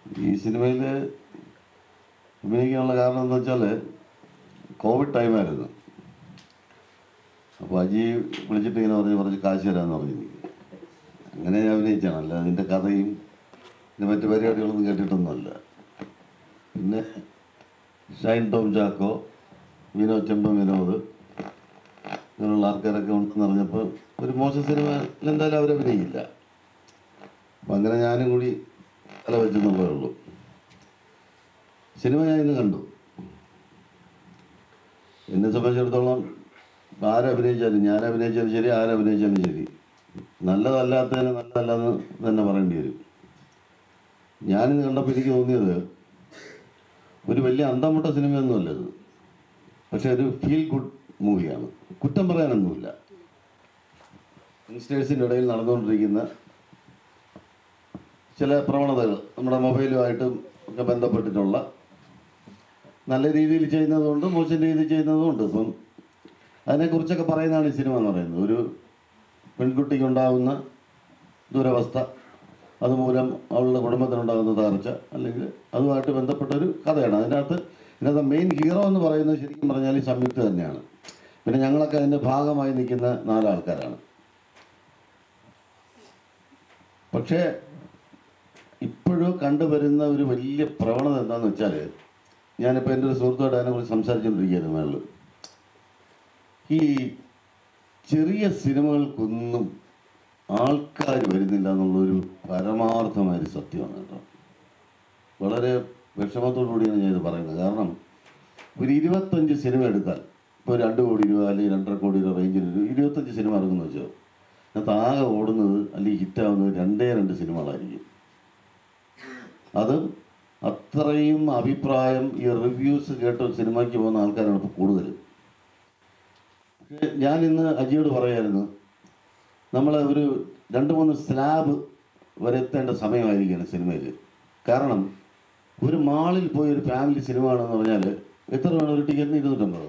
ഈ സിനിമയിൽ അഭിനയിക്കാനുള്ള കാരണം എന്ന് വെച്ചാൽ കോവിഡ് ടൈമായിരുന്നു അപ്പോൾ അജി വിളിച്ചിട്ട് ഇങ്ങനെ പറഞ്ഞ് കുറച്ച് കാശ് തരാമെന്ന് പറഞ്ഞു എനിക്ക് അങ്ങനെ ഞാൻ അഭിനയിച്ചാണ് അല്ല അതിൻ്റെ കഥയും പിന്നെ മറ്റു പരിപാടികളൊന്നും കേട്ടിട്ടൊന്നുമല്ല പിന്നെ ഷൈൻ ടോം ചാക്കോ വിനോദ് ചെമ്പം വിനോദ് ഇങ്ങനെയുള്ള ആൾക്കാരൊക്കെ ഉണ്ടെന്ന് അറിഞ്ഞപ്പോൾ ഒരു മോശം സിനിമയിൽ എന്തായാലും അവർ അഭിനയിക്കില്ല അപ്പം അങ്ങനെ ഞാനും കൂടി തല വെച്ചെന്നുള്ളതേ ഉള്ളൂ സിനിമ ഞാൻ ഇന്ന് കണ്ടു എന്നെ സംബന്ധിച്ചിടത്തോളം ആരഭിനയിച്ചാലും ഞാൻ അഭിനയിച്ചാലും ശരി ആരഭിനയിച്ചാലും ശരി നല്ലതല്ലാത്തതിന് നല്ലതല്ലെന്ന് തന്നെ പറയേണ്ടി വരും ഞാനിത് കണ്ടപ്പോൾ എനിക്ക് തോന്നിയത് ഒരു വലിയ അന്തമുട്ട സിനിമയൊന്നുമല്ല ഇത് പക്ഷെ ഒരു ഫീൽ ഗുഡ് മൂവിയാണ് കുറ്റം പറയാനൊന്നുമില്ല യങ്സ്റ്റേഴ്സിൻ്റെ ഇടയിൽ നടന്നുകൊണ്ടിരിക്കുന്ന ചില പ്രവണതകൾ നമ്മുടെ മൊബൈലുമായിട്ടും ഒക്കെ ബന്ധപ്പെട്ടിട്ടുള്ള നല്ല രീതിയിൽ ചെയ്യുന്നതുകൊണ്ട് മോശം രീതിയിൽ ചെയ്യുന്നതുമുണ്ട് ഇപ്പം അതിനെക്കുറിച്ചൊക്കെ പറയുന്നതാണ് ഈ സിനിമ എന്ന് പറയുന്നത് ഒരു പെൺകുട്ടിക്കുണ്ടാകുന്ന ദുരവസ്ഥ അതുമൂലം അവളുടെ കുടുംബത്തിനുണ്ടാകുന്ന തകർച്ച അല്ലെങ്കിൽ അതുമായിട്ട് ബന്ധപ്പെട്ട ഒരു കഥയാണ് അതിനകത്ത് ഇതിനകത്ത് മെയിൻ ഹീറോ എന്ന് പറയുന്നത് ശരിക്കും പറഞ്ഞാൽ ഈ സംയുക്ത തന്നെയാണ് പിന്നെ ഞങ്ങളൊക്കെ അതിൻ്റെ ഭാഗമായി നിൽക്കുന്ന നാലാൾക്കാരാണ് പക്ഷേ ഇപ്പോഴും കണ്ടുവരുന്ന ഒരു വലിയ പ്രവണത എന്താണെന്ന് വെച്ചാൽ ഞാനിപ്പോൾ എൻ്റെ ഒരു സുഹൃത്തുമായിട്ട് അതിനെക്കുറിച്ച് സംസാരിച്ചുകൊണ്ടിരിക്കുകയായിരുന്നു മേളിൽ ഈ ചെറിയ സിനിമകൾക്കൊന്നും ആൾക്കാർ വരുന്നില്ല എന്നുള്ളൊരു പരമാർത്ഥമായൊരു സത്യമാണ് കേട്ടോ വളരെ വിഷമത്തോടു കൂടിയാണ് ഞാൻ ഇത് പറയുന്നത് കാരണം ഒരു ഇരുപത്തഞ്ച് സിനിമ എടുത്താൽ ഇപ്പോൾ രണ്ട് കോടി രൂപ അല്ലെങ്കിൽ രണ്ടര കോടി രൂപ റേഞ്ചിൽ ഒരു ഇരുപത്തഞ്ച് സിനിമ ഇറങ്ങുന്നു വെച്ചോ അതിനകത്ത് ആകെ ഓടുന്നത് അല്ലെങ്കിൽ ഹിറ്റാവുന്നത് രണ്ടേ രണ്ട് സിനിമകളായിരിക്കും അത് അത്രയും അഭിപ്രായം ഈ റിവ്യൂസ് കേട്ട ഒരു സിനിമയ്ക്ക് പോകുന്ന ആൾക്കാരാണ് ഇപ്പോൾ കൂടുതൽ പക്ഷേ ഞാൻ ഇന്ന് അജിയോട് പറയായിരുന്നു നമ്മൾ ഒരു രണ്ട് മൂന്ന് സ്ലാബ് വരെ എത്തേണ്ട സമയമായിരിക്കുകയാണ് സിനിമയിൽ കാരണം ഒരു മാളിൽ പോയി ഒരു ഫാമിലി സിനിമ ആണെന്ന് പറഞ്ഞാൽ എത്ര വേണം ഒരു ടിക്കറ്റിന് ഇരുന്നൂറ്റമ്പതോ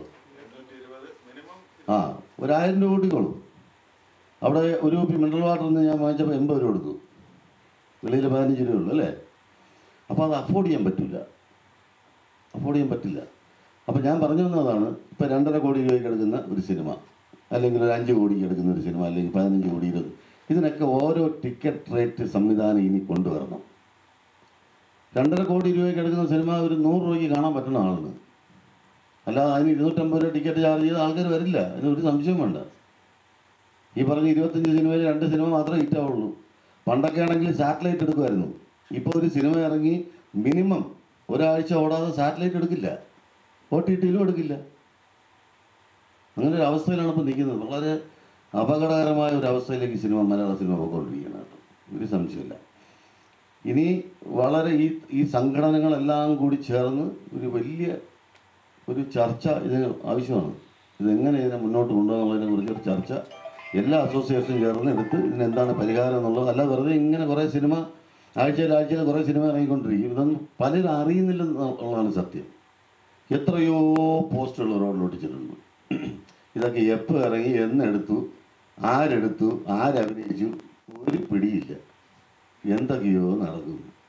ആ ഒരായിരം രൂപ കൂട്ടിക്കോളും അവിടെ ഒരു കുപ്പി മിനറൽ വാട്ടറിന് ഞാൻ വാങ്ങിച്ചപ്പോൾ എൺപത് രൂപ കൊടുത്തു വെളിയിൽ പതിനഞ്ച് രൂപ ഉള്ളൂ അല്ലേ അപ്പോൾ അത് അഫോർഡ് ചെയ്യാൻ പറ്റില്ല അഫോർഡ് ചെയ്യാൻ പറ്റില്ല അപ്പോൾ ഞാൻ പറഞ്ഞു വന്നതാണ് ഇപ്പോൾ രണ്ടര കോടി രൂപയ്ക്ക് എടുക്കുന്ന ഒരു സിനിമ അല്ലെങ്കിൽ ഒരു അഞ്ച് കോടിക്ക് എടുക്കുന്ന ഒരു സിനിമ അല്ലെങ്കിൽ പതിനഞ്ച് കോടി ഇരുപത് ഇതിനൊക്കെ ഓരോ ടിക്കറ്റ് റേറ്റ് സംവിധാനം ഇനി കൊണ്ടുവരണം രണ്ടര കോടി രൂപയ്ക്ക് എടുക്കുന്ന സിനിമ ഒരു നൂറ് രൂപയ്ക്ക് കാണാൻ പറ്റുന്ന ആളിന് അല്ലാതെ അതിന് ഇരുന്നൂറ്റമ്പത് രൂപ ടിക്കറ്റ് ചാർജ് ചെയ്ത ആൾക്കാർ വരില്ല അതിന് ഒരു സംശയവും വേണ്ട ഈ പറഞ്ഞ ഇരുപത്തഞ്ച് സിനിമയിൽ രണ്ട് സിനിമ മാത്രമേ ഹിറ്റാവുള്ളൂ പണ്ടൊക്കെ ആണെങ്കിൽ സാറ്റലൈറ്റ് എടുക്കുമായിരുന്നു ഇപ്പോൾ ഒരു സിനിമ ഇറങ്ങി മിനിമം ഒരാഴ്ച ഓടാതെ സാറ്റലൈറ്റ് എടുക്കില്ല ഒ ടി ടിയിലും എടുക്കില്ല അങ്ങനെ ഒരു അവസ്ഥയിലാണ് ഇപ്പോൾ നിൽക്കുന്നത് വളരെ അപകടകരമായ ഒരു അവസ്ഥയിലേക്ക് സിനിമ മലയാള സിനിമ പോയിക്കൊണ്ടിരിക്കുകയാണ് കേട്ടോ ഒരു സംശയമില്ല ഇനി വളരെ ഈ ഈ സംഘടനകളെല്ലാം കൂടി ചേർന്ന് ഒരു വലിയ ഒരു ചർച്ച ഇതിന് ആവശ്യമാണ് ഇതെങ്ങനെ ഇതിനെ മുന്നോട്ട് കൊണ്ടുപോകുന്നതിനെ കുറിച്ച് ഒരു ചർച്ച എല്ലാ അസോസിയേഷനും ചേർന്ന് എടുത്ത് ഇതിന് എന്താണ് പരിഹാരം എന്നുള്ളത് അല്ല വെറുതെ ഇങ്ങനെ കുറേ സിനിമ ആഴ്ചയിൽ ആഴ്ചയിൽ കുറേ സിനിമ ഇറങ്ങിക്കൊണ്ടിരിക്കും ഇതൊന്നും പലരും അറിയുന്നില്ല എന്നുള്ളതാണ് സത്യം എത്രയോ പോസ്റ്റുകൾ റോഡിൽ ഒട്ടിച്ചിട്ടുണ്ട് ഇതൊക്കെ എപ്പോൾ ഇറങ്ങി എന്നെടുത്തു ആരെടുത്തു ആരഭിനയിച്ചു ഒരു പിടിയില്ല എന്തൊക്കെയോ നടക്കുന്നു